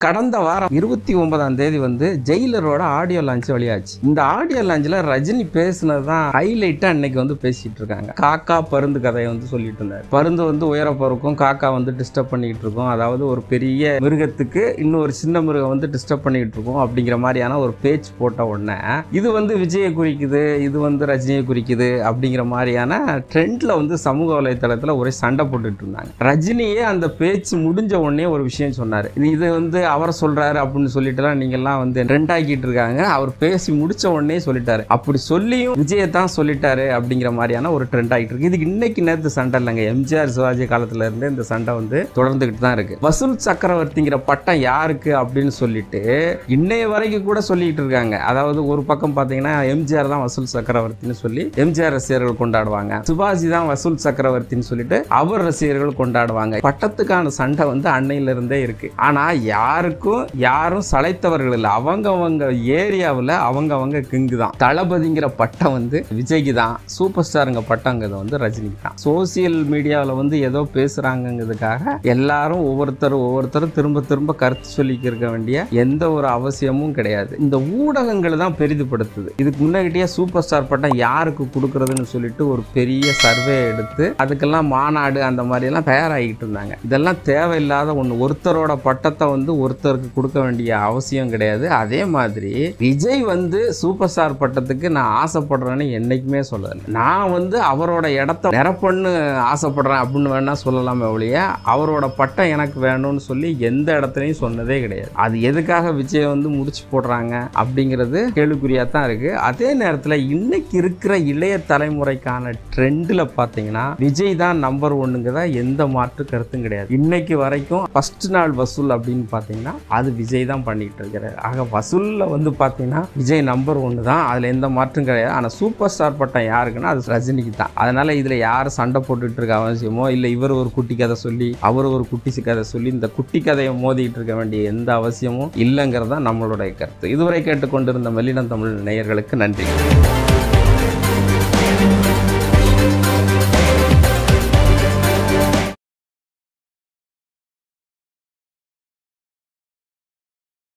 கடந்த வாரம் இருபத்தி ஒன்பதாம் தேதி வந்து ஜெயிலரோட ஆடியோ லான்ச் வெளியாச்சு இந்த ஆடியோ லான்ச்ல ரஜினி பேசுனது தான் ஹைலைட்டா இன்னைக்கு வந்து பேசிட்டு இருக்காங்க காக்கா பருந்து கதையை வந்து சொல்லிட்டு இருந்தாரு பருந்து வந்து உயர பறக்கும் காக்கா வந்து டிஸ்டர்ப் பண்ணிட்டு இருக்கும் அதாவது ஒரு பெரிய மிருகத்துக்கு இன்னொரு சின்ன மிருகம் வந்து டிஸ்டர்ப் பண்ணிட்டு இருக்கும் அப்படிங்கிற மாதிரியான ஒரு பேச்சு போட்ட உடனே இது வந்து விஜயை குறிக்குது இது வந்து ரஜினியை குறிக்குது அப்படிங்கிற மாதிரியான ட்ரெண்ட்ல வந்து சமூக வலைத்தளத்துல ஒரே சண்டை போட்டுட்டு இருந்தாங்க ரஜினியே அந்த பேச்சு முடிஞ்ச உடனே ஒரு விஷயம் சொன்னாரு இது- இது வந்து அவர் சொல்றாரு அப்படின்னு சொல்லிட்டுலாம் நீங்க எல்லாம் வந்து ட்ரெண்ட் ஆக்கிட்டு இருக்காங்க அவர் பேசி முடிச்ச உடனே சொல்லிட்டாரு அப்படி சொல்லியும் விஜயை தான் சொல்லிட்டாரு அப்படிங்கிற மாதிரியான ஒரு ட்ரெண்ட் ஆகிட்டு இருக்கு இதுக்கு இன்னைக்கு நேரத்து சண்டை இல்லைங்க எம்ஜிஆர் சிவாஜி காலத்துல இருந்து இந்த சண்டை வந்து தொடர்ந்துகிட்டு தான் இருக்கு வசூல் சக்கரவர்த்திங்கிற பட்டம் யாருக்கு அப்படின்னு சொல்லிட்டு இன்னைய வரைக்கும் கூட சொல்லிட்டு இருக்காங்க அதாவது ஒரு பக்கம் பாத்தீங்கன்னா எம்ஜிஆர் தான் வசூல் சக்கரவர்த்தின்னு சொல்லி எம்ஜிஆர் ரசிகர்கள் கொண்டாடுவாங்க சிவாஜி தான் வசூல் சக்கரவர்த்தின்னு சொல்லிட்டு அவர் ரசிகர்கள் கொண்டாடுவாங்க பட்டத்துக்கான சண்டை வந்து அன்னையில இருந்தே இருக்கு ஆனா யாருக்கும் யாரும் சளைத்தவர்கள் இல்லை அவங்கவங்க ஏரியாவில் அவங்கவங்க கிங்கு தான் தளபதிங்கிற பட்டம் வந்து விஜய்க்கு தான் சூப்பர் ஸ்டாருங்க பட்டங்கிறது வந்து ரஜினிக்கு தான் சோசியல் மீடியாவில் வந்து ஏதோ பேசுறாங்கிறதுக்காக எல்லாரும் ஒவ்வொருத்தரும் ஒவ்வொருத்தரும் திரும்ப திரும்ப கருத்து சொல்லிக்க இருக்க வேண்டிய எந்த ஒரு அவசியமும் கிடையாது இந்த ஊடகங்கள் தான் பெரிதுபடுத்துது இதுக்கு முன்னாடியே சூப்பர் ஸ்டார் பட்டம் யாருக்கு கொடுக்கறதுன்னு சொல்லிட்டு ஒரு பெரிய சர்வே எடுத்து அதுக்கெல்லாம் மாநாடு அந்த மாதிரி எல்லாம் தயாராகிட்டு இருந்தாங்க இதெல்லாம் தேவையில்லாத ஒன்று ஒருத்தரோட பட்டத்தை வந்து ஒருத்தருக்கு கொடுக்க வேண்டிய அவசியம் கிடையாது அதே மாதிரி விஜய் வந்து சூப்பர் ஸ்டார் பட்டத்துக்கு நான் ஆசைப்படுறேன்னு என்னைக்குமே சொல்லலை நான் வந்து அவரோட இடத்த நிரப்பன்னு ஆசைப்படுறேன் அப்படின்னு வேணா சொல்லலாமே ஒழிய அவரோட பட்டம் எனக்கு வேணும்னு சொல்லி எந்த இடத்துலையும் சொன்னதே கிடையாது அது எதுக்காக விஜய் வந்து முடிச்சு போடுறாங்க அப்படிங்கிறது கேள்விக்குறியா தான் இருக்கு அதே நேரத்தில் இன்னைக்கு இருக்கிற இளைய தலைமுறைக்கான ட்ரெண்டில் பார்த்தீங்கன்னா விஜய் தான் நம்பர் ஒன்னுங்கிறதா எந்த மாற்று கருத்தும் கிடையாது இன்னைக்கு வரைக்கும் ஃபர்ஸ்ட் நாள் வசூல் அப்படின்னு பார்த்தீங்கன்னா அது விஜய் தான் பண்ணிட்டு இருக்கிறாரு ஆக வசூலில் வந்து பார்த்தீங்கன்னா விஜய் நம்பர் ஒன்று தான் அதில் எந்த மாற்றும் கிடையாது ஆனால் சூப்பர் ஸ்டார் பட்டம் யாருக்குன்னா அது ரஜினிக்கு தான் அதனால இதில் யார் சண்டை போட்டுட்டு இருக்க அவசியமோ இல்லை இவர் ஒரு குட்டி கதை சொல்லி அவர் ஒரு குட்டி கதை சொல்லி இந்த குட்டி கதையை மோதிட்டு இருக்க வேண்டிய எந்த அவசியமும் இல்லைங்கிறது தான் நம்மளுடைய கருத்து இதுவரை கேட்டுக்கொண்டிருந்த மெல்லினம் தமிழ் நேயர்களுக்கு நன்றி